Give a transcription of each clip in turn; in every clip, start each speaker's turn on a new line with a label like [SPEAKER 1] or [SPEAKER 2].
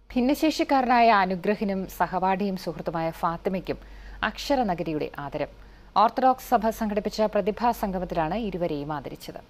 [SPEAKER 1] ഭിന്നശേഷിക്കാരനായ അനുഗ്രഹിനും സഹപാഠിയും സുഹൃത്തുമായ ഫാത്തിമയ്ക്കും അക്ഷരനഗരിയുടെ ആദരം ഓർത്തഡോക്സ് സഭ സംഘടിപ്പിച്ച പ്രതിഭാ സംഗമത്തിലാണ് ഇരുവരെയും ആദരിച്ചത്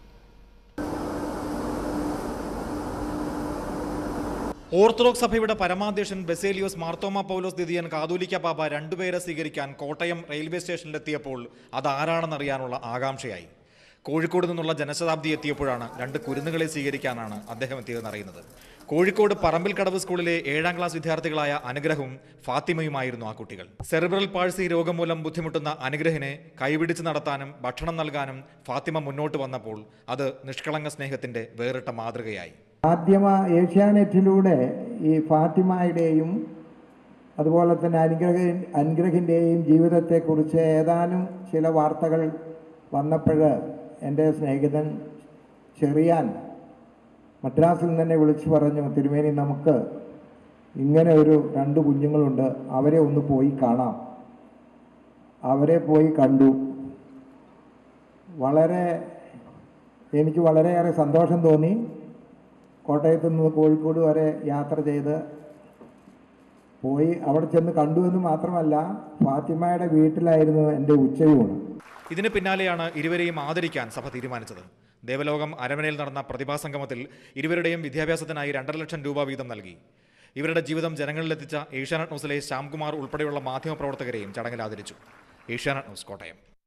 [SPEAKER 2] ഓർത്തഡോക്സ് സഭയുടെ പരമാധ്യക്ഷൻ ബെസേലിയോസ് മാർത്തോമ പൗലോസ് ദിദിയൻ കാതോലിക്ക പാപ്പ രണ്ടുപേരെ സ്വീകരിക്കാൻ കോട്ടയം റെയിൽവേ സ്റ്റേഷനിലെത്തിയപ്പോൾ അതാരാണെന്നറിയാനുള്ള ആകാംക്ഷയായി കോഴിക്കോട് നിന്നുള്ള ജനശതാബ്ദി എത്തിയപ്പോഴാണ് രണ്ട് കുരുന്നുകളെ സ്വീകരിക്കാനാണ് അദ്ദേഹം എത്തിയതെന്നറിയുന്നത് കോഴിക്കോട് പറമ്പിൽ കടവ് സ്കൂളിലെ ഏഴാം ക്ലാസ് വിദ്യാർത്ഥികളായ അനുഗ്രഹവും ഫാത്തിമയുമായിരുന്നു ആ കുട്ടികൾ സെറിബ്രൽ പാഴ്സി രോഗം മൂലം ബുദ്ധിമുട്ടുന്ന അനുഗ്രഹിനെ കൈപിടിച്ച് നടത്താനും ഭക്ഷണം നൽകാനും ഫാത്തിമ മുന്നോട്ട് വന്നപ്പോൾ അത് നിഷ്കളങ്ക സ്നേഹത്തിന്റെ വേറിട്ട മാതൃകയായി
[SPEAKER 3] മാധ്യമ ഏഷ്യാനെറ്റിലൂടെ ഈ ഫാത്തിമയുടെയും അതുപോലെ തന്നെ അനുഗ്രഹ അനുഗ്രഹിൻ്റെയും ജീവിതത്തെക്കുറിച്ച് ഏതാനും ചില വാർത്തകൾ വന്നപ്പോൾ എൻ്റെ സ്നേഹിതൻ ചെറിയാൻ മദ്രാസിൽ നിന്ന് തന്നെ വിളിച്ചു പറഞ്ഞു തിരുമേനി നമുക്ക് ഇങ്ങനെ ഒരു രണ്ട് കുഞ്ഞുങ്ങളുണ്ട് അവരെ ഒന്ന് പോയി കാണാം അവരെ പോയി കണ്ടു വളരെ എനിക്ക് വളരെയേറെ സന്തോഷം തോന്നി കോട്ടയത്ത് നിന്ന് കോഴിക്കോട് വരെ യാത്ര ചെയ്ത് പോയി അവിടെ ചെന്ന് കണ്ടു എന്ന് മാത്രമല്ല ഫാത്തിമയുടെ വീട്ടിലായിരുന്നു എൻ്റെ ഉച്ചയൂണ്
[SPEAKER 2] ഇതിന് പിന്നാലെയാണ് ഇരുവരെയും ആദരിക്കാൻ സഭ തീരുമാനിച്ചത് ദേവലോകം അരമനയിൽ നടന്ന പ്രതിഭാസംഗമത്തിൽ ഇരുവരുടെയും വിദ്യാഭ്യാസത്തിനായി രണ്ടര ലക്ഷം രൂപ വീതം നൽകി ഇവരുടെ ജീവിതം ജനങ്ങളിലെത്തിച്ച ഏഷ്യാനെറ്റ് ന്യൂസിലെ ശ്യാംകുമാർ ഉൾപ്പെടെയുള്ള മാധ്യമപ്രവർത്തകരെയും ചടങ്ങിൽ ആദരിച്ചു ഏഷ്യാനെറ്റ് ന്യൂസ് കോട്ടയം